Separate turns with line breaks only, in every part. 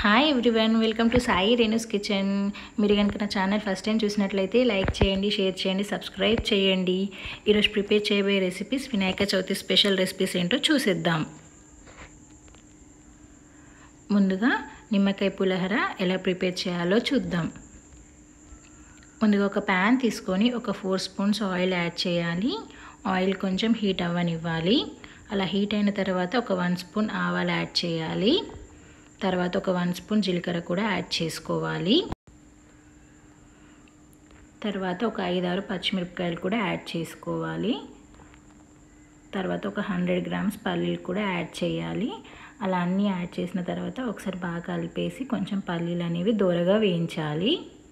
hi everyone welcome to Sai Renu's kitchen మీరు కనుక నా ఛానల్ ఫస్ట్ టైం చూసినట్లయితే లైక్ చేయండి షేర్ చేయండి సబ్స్క్రైబ్ చేయండి ఈరోజు ప్రిపేర్ చేయబోయే recipes Vinayaka Chavithi special recipes ఏంటో చూసేద్దాం ముందుగా నిమ్మకాయ పులిహోర ఎలా ప్రిపేర్ చేయాలో చూద్దాం ముందుగా ఒక ప్యాన్ తీసుకొని ఒక ఫోర్ స్పూన్స్ ఆయిల్ యాడ్ చేయాలి ఆయిల్ కొంచెం హీట్ అవ్వనివ్వాలి అలా హీట్ అయిన తర్వాత ఒక వన్ స్పూన్ ఆవాలు యాడ్ చేయాలి తర్వాత ఒక వన్ స్పూన్ జీలకర్ర కూడా యాడ్ చేసుకోవాలి తర్వాత ఒక ఐదారు పచ్చిమిరపకాయలు కూడా యాడ్ చేసుకోవాలి తర్వాత ఒక హండ్రెడ్ గ్రామ్స్ పల్లీలు కూడా యాడ్ చేయాలి అలా అన్నీ యాడ్ చేసిన తర్వాత ఒకసారి బాగా కలిపేసి కొంచెం పల్లీలు అనేవి దూరగా వేయించాలి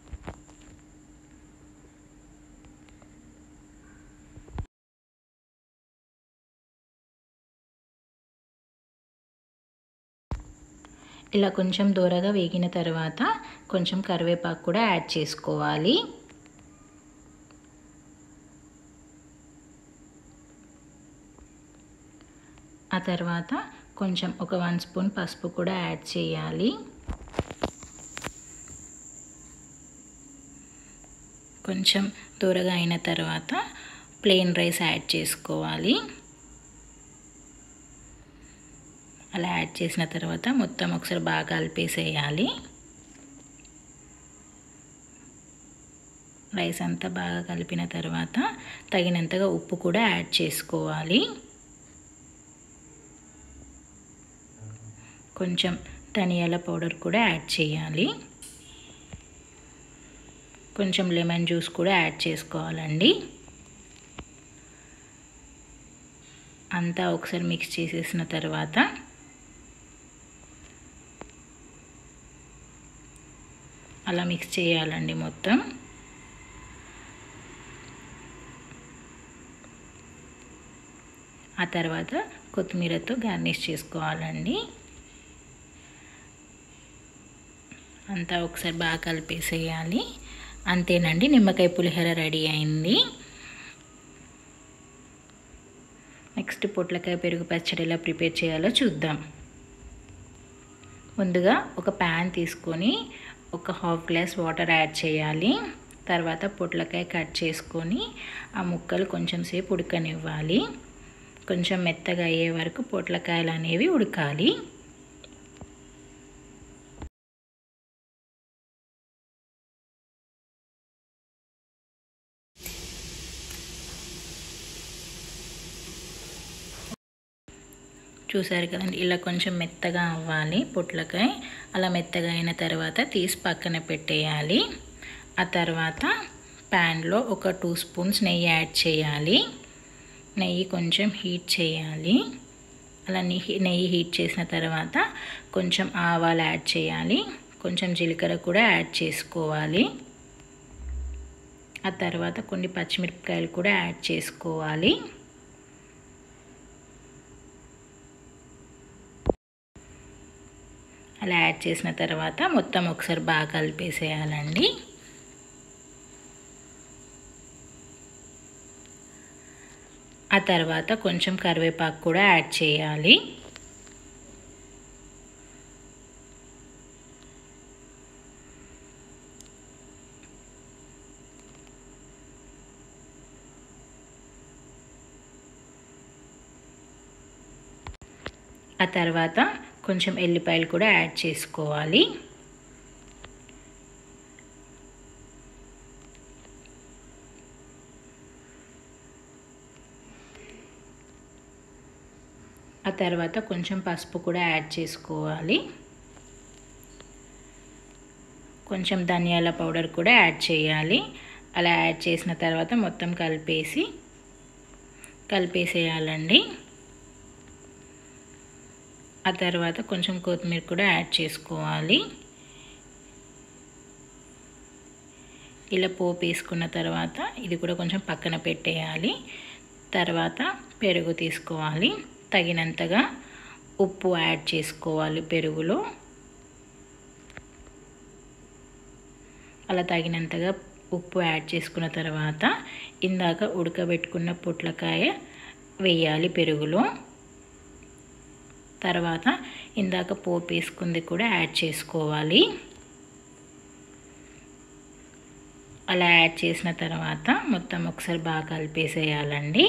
ఇలా కొంచెం దూరగా వేగిన తర్వాత కొంచెం కరివేపాకు కూడా యాడ్ చేసుకోవాలి ఆ తర్వాత కొంచెం ఒక వన్ స్పూన్ పసుపు కూడా యాడ్ చేయాలి కొంచెం దూరగా అయిన తర్వాత ప్లెయిన్ రైస్ యాడ్ చేసుకోవాలి అలా యాడ్ చేసిన తర్వాత మొత్తం ఒకసారి బాగా కలిపేసేయాలి రైస్ అంతా బాగా కలిపిన తర్వాత తగినంతగా ఉప్పు కూడా యాడ్ చేసుకోవాలి కొంచెం ధనియాల పౌడర్ కూడా యాడ్ చేయాలి కొంచెం లెమన్ జ్యూస్ కూడా యాడ్ చేసుకోవాలండి అంతా ఒకసారి మిక్స్ చేసేసిన తర్వాత అలా మిక్స్ చేయాలండి మొత్తం ఆ తర్వాత కొత్తిమీరతో గార్నిష్ చేసుకోవాలండి అంతా ఒకసారి బాగా కలిపేసేయాలి అంతేనండి నిమ్మకాయ పులిహోర రెడీ అయింది నెక్స్ట్ పొట్లకాయ పెరుగు పచ్చడి ఎలా ప్రిపేర్ చేయాలో చూద్దాం ముందుగా ఒక ప్యాన్ తీసుకొని ఒక హాఫ్ గ్లాస్ వాటర్ యాడ్ చేయాలి తర్వాత పొట్లకాయ కట్ చేసుకొని ఆ ముక్కలు కొంచెం సేపు ఉడకనివ్వాలి కొంచెం మెత్తగా అయ్యే వరకు పొట్లకాయలు అనేవి ఉడకాలి చూసారు కదండి ఇలా కొంచెం మెత్తగా అవ్వాలి పొట్లకాయ అలా మెత్తగా అయిన తర్వాత తీసి పక్కన పెట్టేయాలి ఆ తర్వాత ప్యాన్లో ఒక టూ స్పూన్స్ నెయ్యి యాడ్ చేయాలి నెయ్యి కొంచెం హీట్ చేయాలి అలా నెయ్యి హీట్ చేసిన తర్వాత కొంచెం ఆవాలు యాడ్ చేయాలి కొంచెం జీలకర్ర కూడా యాడ్ చేసుకోవాలి ఆ తర్వాత కొన్ని పచ్చిమిరపకాయలు కూడా యాడ్ చేసుకోవాలి అలా యాడ్ చేసిన తర్వాత మొత్తం ఒకసారి బాగా కలిపేసేయాలండి ఆ తర్వాత కొంచెం కరివేపాకు కూడా యాడ్ చేయాలి ఆ తర్వాత కొంచెం ఎల్లిపాయలు కూడా యాడ్ చేసుకోవాలి ఆ తర్వాత కొంచెం పసుపు కూడా యాడ్ చేసుకోవాలి కొంచెం ధనియాల పౌడర్ కూడా యాడ్ చేయాలి అలా యాడ్ చేసిన తర్వాత మొత్తం కలిపేసి కలిపేసేయాలండి ఆ తర్వాత కొంచెం కొత్తిమీర కూడా యాడ్ చేసుకోవాలి ఇలా పోపు వేసుకున్న తర్వాత ఇది కూడా కొంచెం పక్కన పెట్టేయాలి తర్వాత పెరుగు తీసుకోవాలి తగినంతగా ఉప్పు యాడ్ చేసుకోవాలి పెరుగులో అలా తగినంతగా ఉప్పు యాడ్ చేసుకున్న తర్వాత ఇందాక ఉడకబెట్టుకున్న పొట్లకాయ వేయాలి పెరుగులో తర్వాత ఇందాక పోపు వేసుకుంది కూడా యాడ్ చేసుకోవాలి అలా యాడ్ చేసిన తర్వాత మొత్తం ఒకసారి బాగా కలిపేసేయాలండి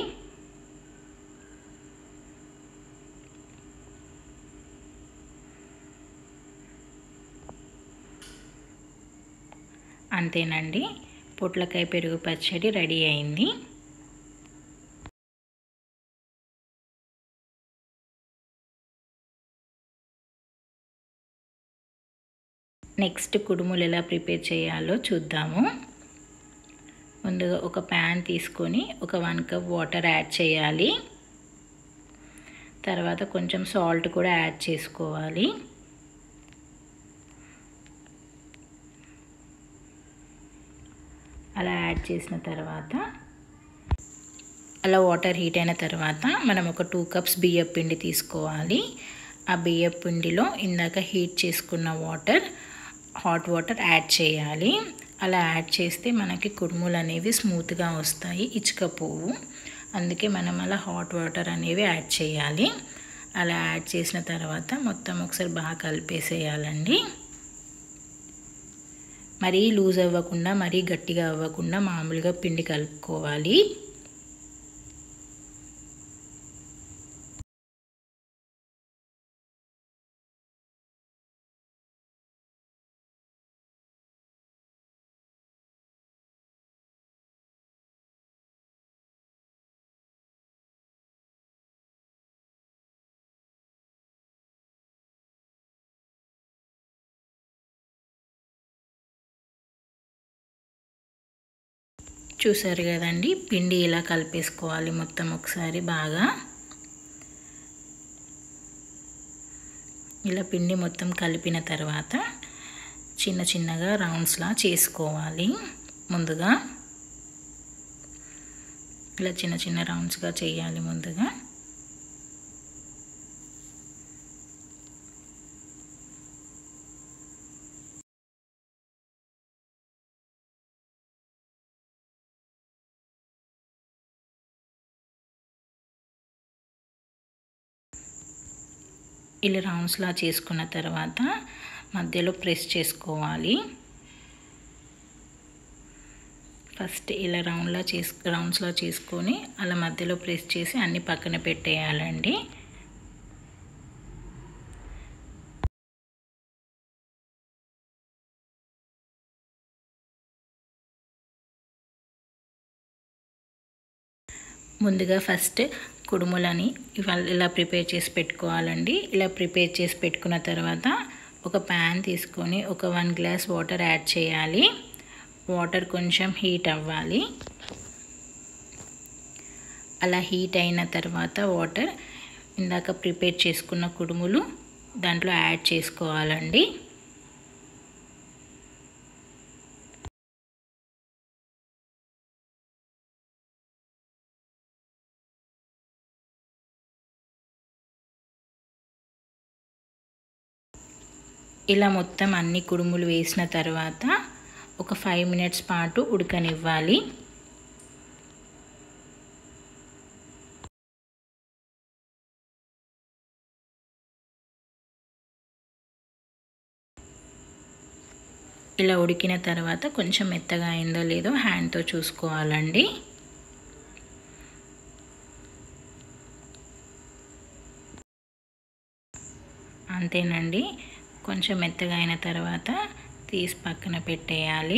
అంతేనండి పొట్లకాయ పెరుగు పచ్చడి రెడీ అయింది నెక్స్ట్ కుడుములు ఎలా ప్రిపేర్ చేయాలో చూద్దాము ముందుగా ఒక ప్యాన్ తీసుకొని ఒక వన్ కప్ వాటర్ యాడ్ చేయాలి తర్వాత కొంచెం సాల్ట్ కూడా యాడ్ చేసుకోవాలి అలా యాడ్ చేసిన తర్వాత అలా వాటర్ హీట్ అయిన తర్వాత మనం ఒక టూ కప్స్ బియ్యం పిండి తీసుకోవాలి ఆ బియ్యం పిండిలో ఇందాక హీట్ చేసుకున్న వాటర్ హాట్ వాటర్ యాడ్ చేయాలి అలా యాడ్ చేస్తే మనకి కుడుములు అనేవి స్మూత్గా వస్తాయి ఇచ్చుకపోవు అందుకే మనం అలా హాట్ వాటర్ అనేవి యాడ్ చేయాలి అలా యాడ్ చేసిన తర్వాత మొత్తం ఒకసారి బాగా కలిపేసేయాలండి మరీ లూజ్ అవ్వకుండా మరీ గట్టిగా అవ్వకుండా మామూలుగా పిండి కలుపుకోవాలి చూసారు కదండి పిండి ఇలా కలిపేసుకోవాలి మొత్తం ఒకసారి బాగా ఇలా పిండి మొత్తం కలిపిన తర్వాత చిన్న చిన్నగా రౌండ్స్లా చేసుకోవాలి ముందుగా ఇలా చిన్న చిన్న రౌండ్స్గా చేయాలి ముందుగా ఇలా రౌండ్స్లా చేసుకున్న తర్వాత మధ్యలో ప్రెస్ చేసుకోవాలి ఫస్ట్ ఇలా రౌండ్లా చేసు రౌండ్స్లా చేసుకొని అలా మధ్యలో ప్రెస్ చేసి అన్ని పక్కన పెట్టేయాలండి ముందుగా ఫస్ట్ కుడుములని ఇవాళ ఇలా ప్రిపేర్ చేసి పెట్టుకోవాలండి ఇలా ప్రిపేర్ చేసి పెట్టుకున్న తర్వాత ఒక ప్యాన్ తీసుకొని ఒక వన్ గ్లాస్ వాటర్ యాడ్ చేయాలి వాటర్ కొంచెం హీట్ అవ్వాలి అలా హీట్ అయిన తర్వాత వాటర్ ఇందాక ప్రిపేర్ చేసుకున్న కుడుములు దాంట్లో యాడ్ చేసుకోవాలండి ఇలా మొత్తం అన్ని కుడుములు వేసిన తర్వాత ఒక ఫైవ్ మినిట్స్ పాటు ఉడకనివ్వాలి ఇలా ఉడికిన తర్వాత కొంచెం మెత్తగా అయిందో లేదో హ్యాండ్తో చూసుకోవాలండి అంతేనండి కొంచెం మెత్తగా అయిన తర్వాత తీసి పక్కన పెట్టేయాలి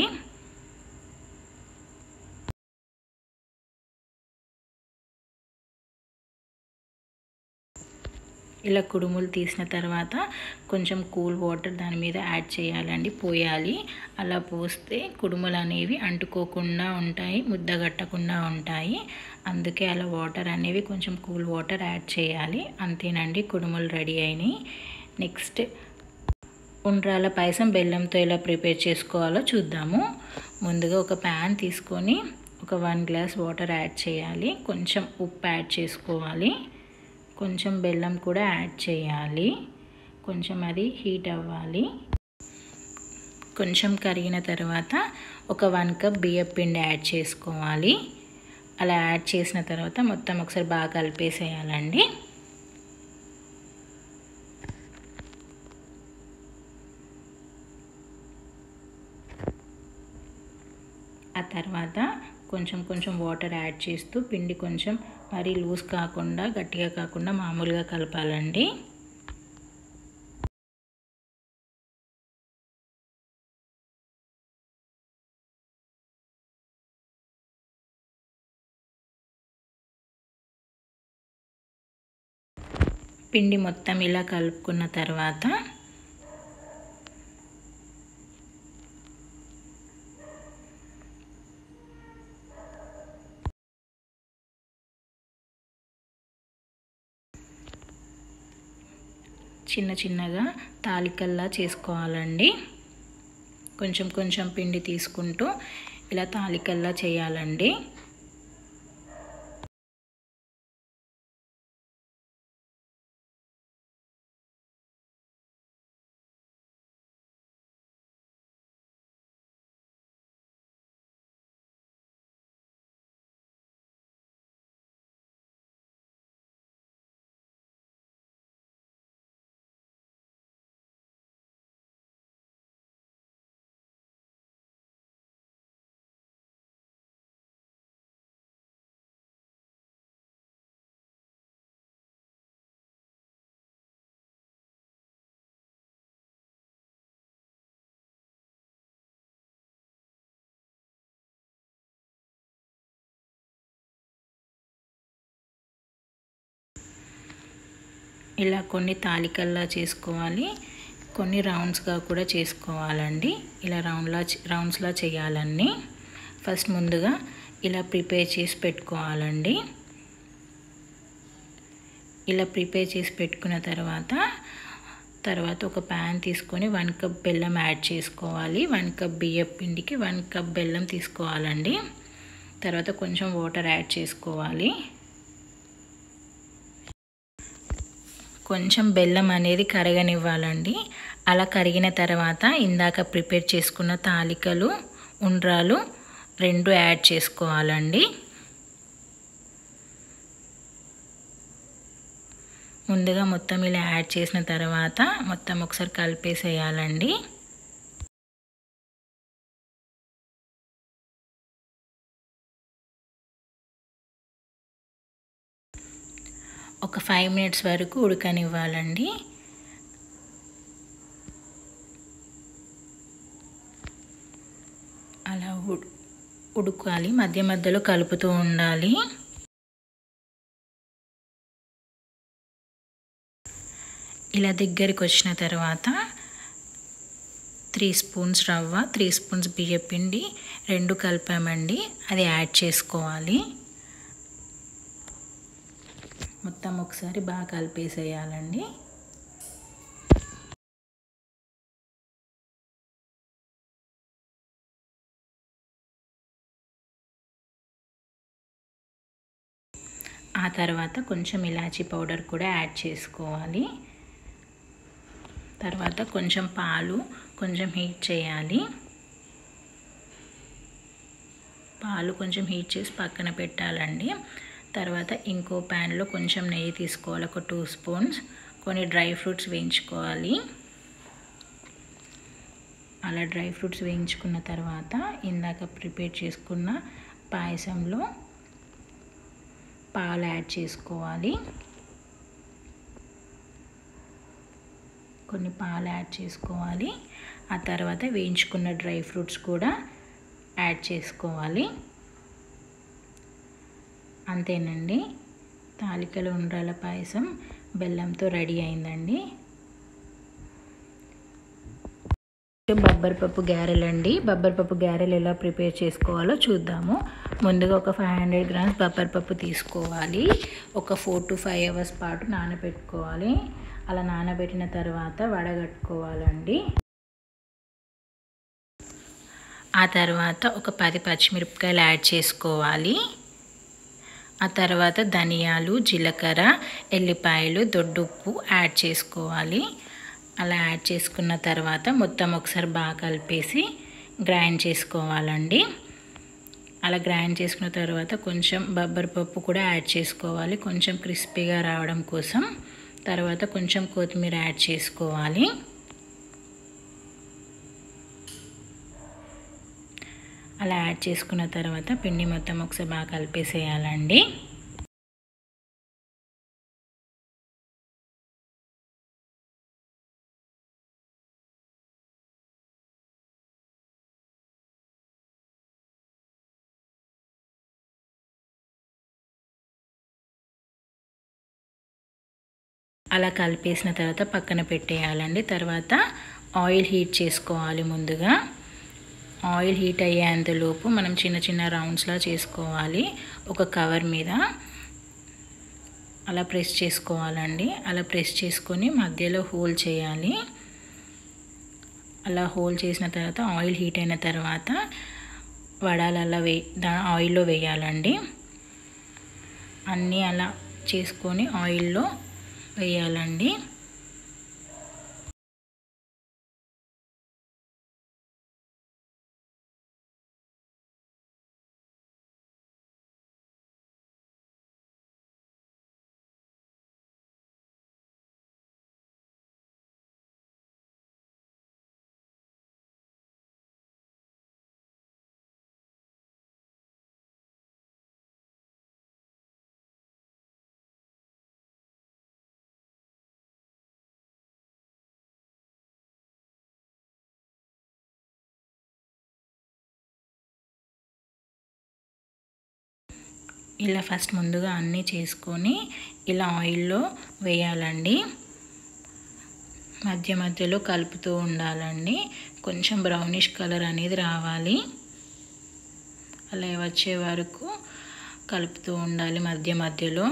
ఇలా కుడుములు తీసిన తర్వాత కొంచెం కూల్ వాటర్ దాని మీద యాడ్ చేయాలండి పోయాలి అలా పోస్తే కుడుములు అనేవి అంటుకోకుండా ఉంటాయి ముద్దగట్టకుండా ఉంటాయి అందుకే అలా వాటర్ అనేవి కొంచెం కూల్ వాటర్ యాడ్ చేయాలి అంతేనండి కుడుములు రెడీ అయినాయి నెక్స్ట్ ఉండ్రాల పాయసం బెల్లంతో ఎలా ప్రిపేర్ చేసుకోవాలో చూద్దాము ముందుగా ఒక ప్యాన్ తీసుకొని ఒక వన్ గ్లాస్ వాటర్ యాడ్ చేయాలి కొంచెం ఉప్పు యాడ్ చేసుకోవాలి కొంచెం బెల్లం కూడా యాడ్ చేయాలి కొంచెం అది హీట్ అవ్వాలి కొంచెం కరిగిన తర్వాత ఒక వన్ కప్ బియ్యం పిండి యాడ్ చేసుకోవాలి అలా యాడ్ చేసిన తర్వాత మొత్తం ఒకసారి బాగా కలిపేసేయాలండి ఆ తర్వాత కొంచెం కొంచెం వాటర్ యాడ్ చేస్తూ పిండి కొంచెం మరీ లూజ్ కాకుండా గట్టిగా కాకుండా మామూలుగా కలపాలండి పిండి మొత్తం ఇలా కలుపుకున్న తర్వాత చిన్న చిన్నగా తాలికల్లా చేసుకోవాలండి కొంచెం కొంచెం పిండి తీసుకుంటూ ఇలా తాలికల్లా చేయాలండి ఇలా కొన్ని తాలికల్లా చేసుకోవాలి కొన్ని రౌండ్స్గా కూడా చేసుకోవాలండి ఇలా రౌండ్లా రౌండ్స్లా చేయాలన్నీ ఫస్ట్ ముందుగా ఇలా ప్రిపేర్ చేసి పెట్టుకోవాలండి ఇలా ప్రిపేర్ చేసి పెట్టుకున్న తర్వాత తర్వాత ఒక ప్యాన్ తీసుకొని వన్ కప్ బెల్లం యాడ్ చేసుకోవాలి వన్ కప్ బియ్యం పిండికి వన్ కప్ బెల్లం తీసుకోవాలండి తర్వాత కొంచెం వాటర్ యాడ్ చేసుకోవాలి కొంచెం బెల్లం అనేది కరగనివ్వాలండి అలా కరిగిన తర్వాత ఇందాక ప్రిపేర్ చేసుకున్న తాలికలు ఉండ్రాలు రెండు యాడ్ చేసుకోవాలండి ముందుగా మొత్తం ఇలా యాడ్ చేసిన తర్వాత మొత్తం ఒకసారి కలిపేసేయాలండి ఒక ఫైవ్ మినిట్స్ వరకు ఉడకనివ్వాలండి అలా ఉడకాలి మధ్య మధ్యలో కలుపుతూ ఉండాలి ఇలా దగ్గరికి వచ్చిన తర్వాత త్రీ స్పూన్స్ రవ్వ త్రీ స్పూన్స్ బియ్యపిండి రెండు కలిపామండి అది యాడ్ చేసుకోవాలి మొత్తం ఒకసారి బాగా కలిపేసేయాలండి ఆ తర్వాత కొంచెం ఇలాచీ పౌడర్ కూడా యాడ్ చేసుకోవాలి తర్వాత కొంచెం పాలు కొంచెం హీట్ చేయాలి పాలు కొంచెం హీట్ చేసి పక్కన పెట్టాలండి తర్వాత ఇంకో ప్యాన్లో కొంచెం నెయ్యి తీసుకోవాలి ఒక టూ స్పూన్స్ కొన్ని డ్రై ఫ్రూట్స్ వేయించుకోవాలి అలా డ్రై ఫ్రూట్స్ వేయించుకున్న తర్వాత ఇందాక ప్రిపేర్ చేసుకున్న పాయసంలో పాలు యాడ్ చేసుకోవాలి కొన్ని పాలు యాడ్ చేసుకోవాలి ఆ తర్వాత వేయించుకున్న డ్రై ఫ్రూట్స్ కూడా యాడ్ చేసుకోవాలి అంతేనండి తాలికల ఉండ్రాల పాయసం బెల్లంతో రెడీ అయిందండి బొబ్బరిపప్పు గ్యారెలు అండి బొబ్బరిపప్పు గ్యారెలు ఎలా ప్రిపేర్ చేసుకోవాలో చూద్దాము ముందుగా ఒక ఫైవ్ హండ్రెడ్ గ్రామ్స్ బొబ్బరిపప్పు తీసుకోవాలి ఒక ఫోర్ టు ఫైవ్ అవర్స్ పాటు నానబెట్టుకోవాలి అలా నానబెట్టిన తర్వాత వడగట్టుకోవాలండి ఆ తర్వాత ఒక పది పచ్చిమిరపకాయలు యాడ్ చేసుకోవాలి ఆ తర్వాత ధనియాలు జీలకర్ర ఎల్లిపాయలు దొడ్డుప్పు యాడ్ చేసుకోవాలి అలా యాడ్ చేసుకున్న తర్వాత మొత్తం ఒకసారి బాగా కలిపేసి గ్రైండ్ చేసుకోవాలండి అలా గ్రైండ్ చేసుకున్న తర్వాత కొంచెం బొబ్బరి పప్పు కూడా యాడ్ చేసుకోవాలి కొంచెం క్రిస్పీగా రావడం కోసం తర్వాత కొంచెం కొత్తిమీర యాడ్ చేసుకోవాలి అలా యాడ్ చేసుకున్న తర్వాత పిండి మొత్తం ఒకసారి బాగా కలిపేసేయాలండి అలా కలిపేసిన తర్వాత పక్కన పెట్టేయాలండి తర్వాత ఆయిల్ హీట్ చేసుకోవాలి ముందుగా ఆయిల్ హీట్ అయ్యేంతలోపు మనం చిన్న చిన్న రౌండ్స్లా చేసుకోవాలి ఒక కవర్ మీద అలా ప్రెస్ చేసుకోవాలండి అలా ప్రెస్ చేసుకొని మధ్యలో హోల్ చేయాలి అలా హోల్ చేసిన తర్వాత ఆయిల్ హీట్ అయిన తర్వాత వడాలు అలా వే దా ఆయిల్లో వేయాలండి అన్నీ అలా చేసుకొని ఆయిల్లో వేయాలండి ఇలా ఫస్ట్ ముందుగా అన్నీ చేసుకొని ఇలా ఆయిల్లో వేయాలండి మధ్య మధ్యలో కలుపుతూ ఉండాలండి కొంచెం బ్రౌనిష్ కలర్ అనేది రావాలి అలా వచ్చే వరకు కలుపుతూ ఉండాలి మధ్య మధ్యలో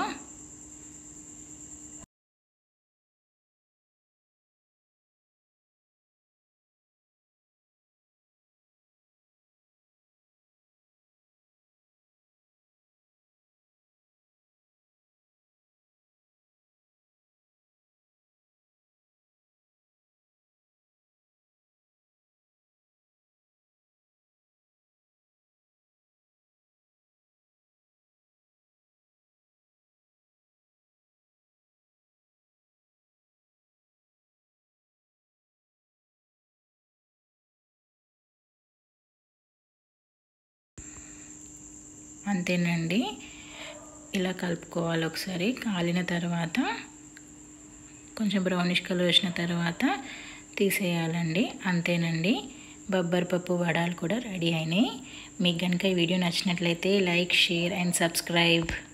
అంతేనండి ఇలా కలుపుకోవాలి ఒకసారి కాలిన తర్వాత కొంచెం బ్రౌనిష్ కలర్ వచ్చిన తర్వాత తీసేయాలండి అంతేనండి బొబ్బరి పప్పు వడాలు కూడా రెడీ అయినాయి మీకు కనుక ఈ వీడియో నచ్చినట్లయితే లైక్ షేర్ అండ్ సబ్స్క్రైబ్